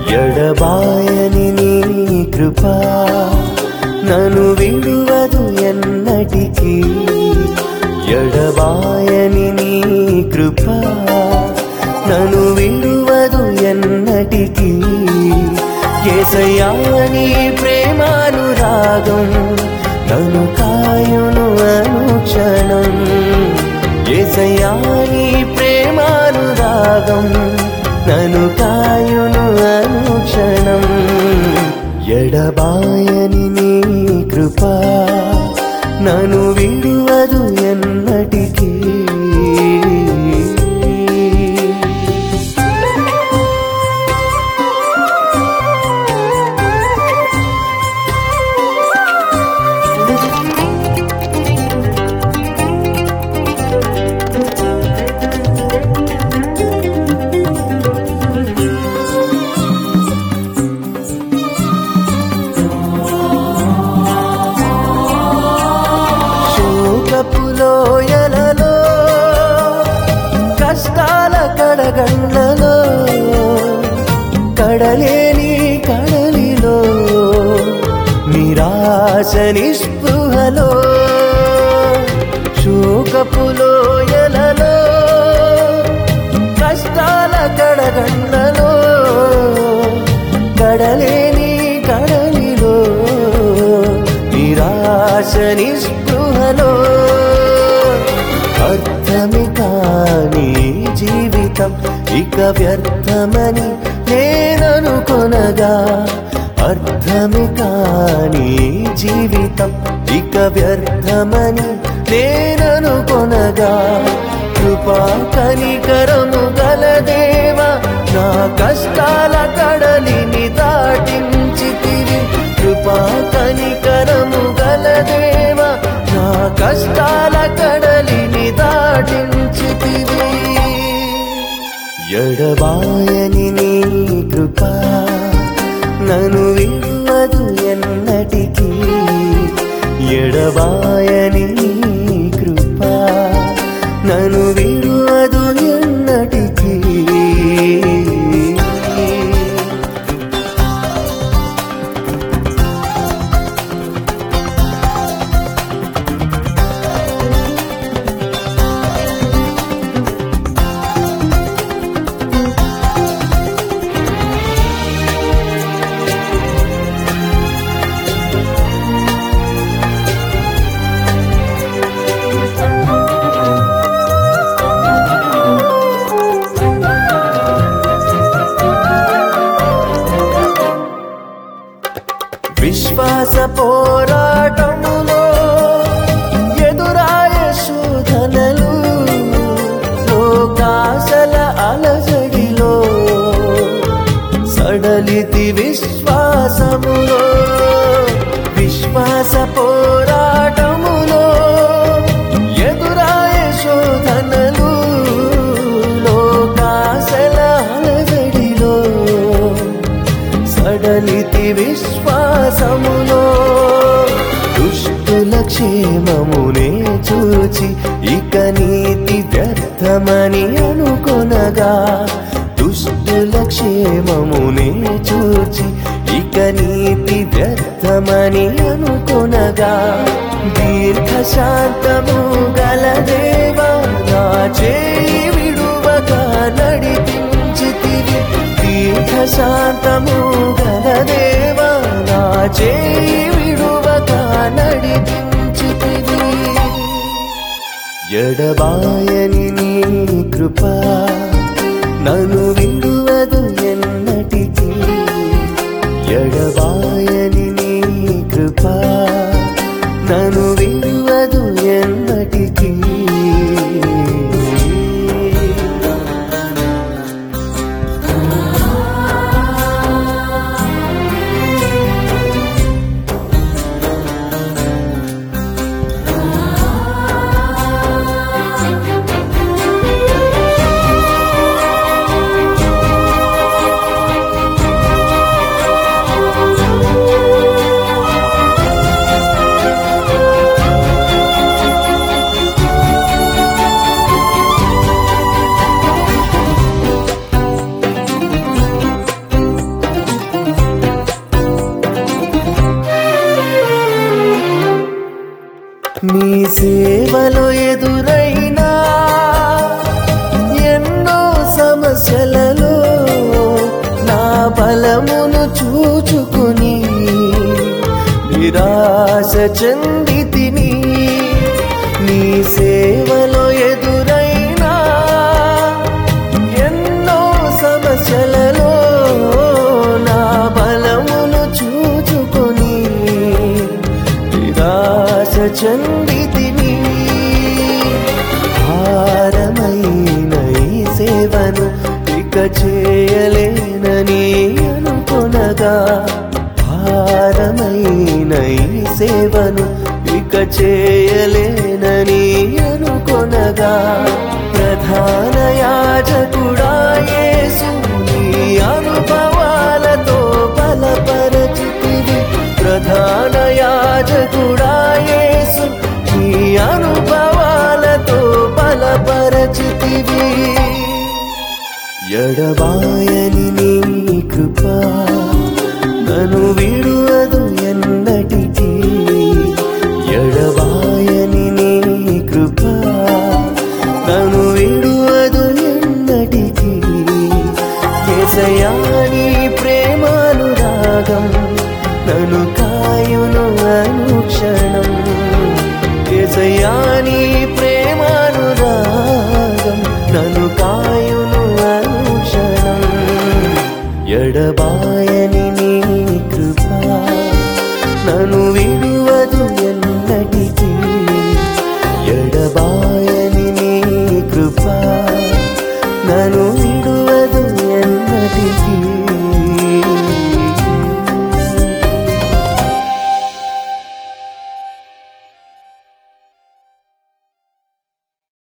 ఎడబాయని నీ కృప నన్ను విడువదు ఎన్నటికీ ఎడబాయని నీ కృప నన్ను విడువదు ఎన్నటికీ ఏసయ్యా నీ ప్రేమానురాగం నన్ను కాయును అనుక్షణం ఏసయ్యా నీ ప్రేమానురాగం నన్ను కాయును అనుక్షణం ఎడబాయని నీ కృప నన్ను విడువదు ఎన్నటికీ శోకపులోయలలో కష్టాల కడగండ్లలో కడలేని కడలిలో నిరాశ నిస్పృహలో శోకపులోయలలో కష్టాల కడగండ్లలో కడలేని కడలిలో నిరాశ నిస్పృహలో అర్థమి కాని జీవితం ఇక వ్యర్థమని నేననుకొనగా అర్థమి కాని జీవితం ఇక వ్యర్థమని నేననుకొనగా కృపా కనికరము గలదేవ నా కష్టాల కడలిని దాటించితివి కృపా కనికరము గలదేవ నా కష్టాల కడలిని దాటించితివి ఎడబాయని నీ కృప నన్ను విడువదు ఎన్నటికీ ఎడబాయని నీ కృప నన్ను విడువదు ఎన్నటికీ విశ్వాస పోరాటములో ఎదురాయ శోధనలు లోకాసల అలజడిలో సడలితి విశ్వాసములో విశ్వాస పోరాటములో ఎదురాయ శోధనలు లోకాసల అలజడిలో సడలితి విశ్వాసములో దుష్టుల క్షేమమునే చూచి ఇక నీతి వ్యర్థమని అనుకొనగా దుష్టుల క్షేమమునే చూచి ఇక నీతి వ్యర్థమని అనుకొనగా దీర్ఘశాంతము గలదేవా నా చేయి విడువగా నడిపించితివి దీర్ఘశాంతము గలదేవా నా చేయి విడువగా నడిపించితివి ఎడబాయని నీ కృప నన్ను విడువదు ఎన్నటికీ ఎడబాయని నీ కృప నన్ను విడువదు ఎన్నటికీ ఆ ఫలమును చూచుకుని నిరాశ చెందితిని నీ సేవలో ఎదురైనా ఎన్నో సమస్యలలో నా బలమును చూచుకొని నిరాశ చెందితిని భారమైన ఈ సేవను ఇక చేయలేనని అనుకొనగా భారమైన ఈ సేవను ఇక చేయలేనని అనుకొనగా ప్రధాన యాజకుడా యేసు నీ అనుభవాలతో బలపరచితివి ప్రధాన యాజకుడా యేసు నీ అనుభవాలతో బలపరచితివి ఎడబాయని నీ కృప నన్ను విడువదు ఎన్నటికీ ఎడబాయని నీ కృప నన్ను విడువదు ఎన్నటికీ కేసయాని ప్రేమానురాగం నన్ను కాయును అనుక్షణం కేసయాని ప్రేమానురాగం నన్ను కాయును అనుక్షణం ఎడబాయని నీ కృప నన్ను విడు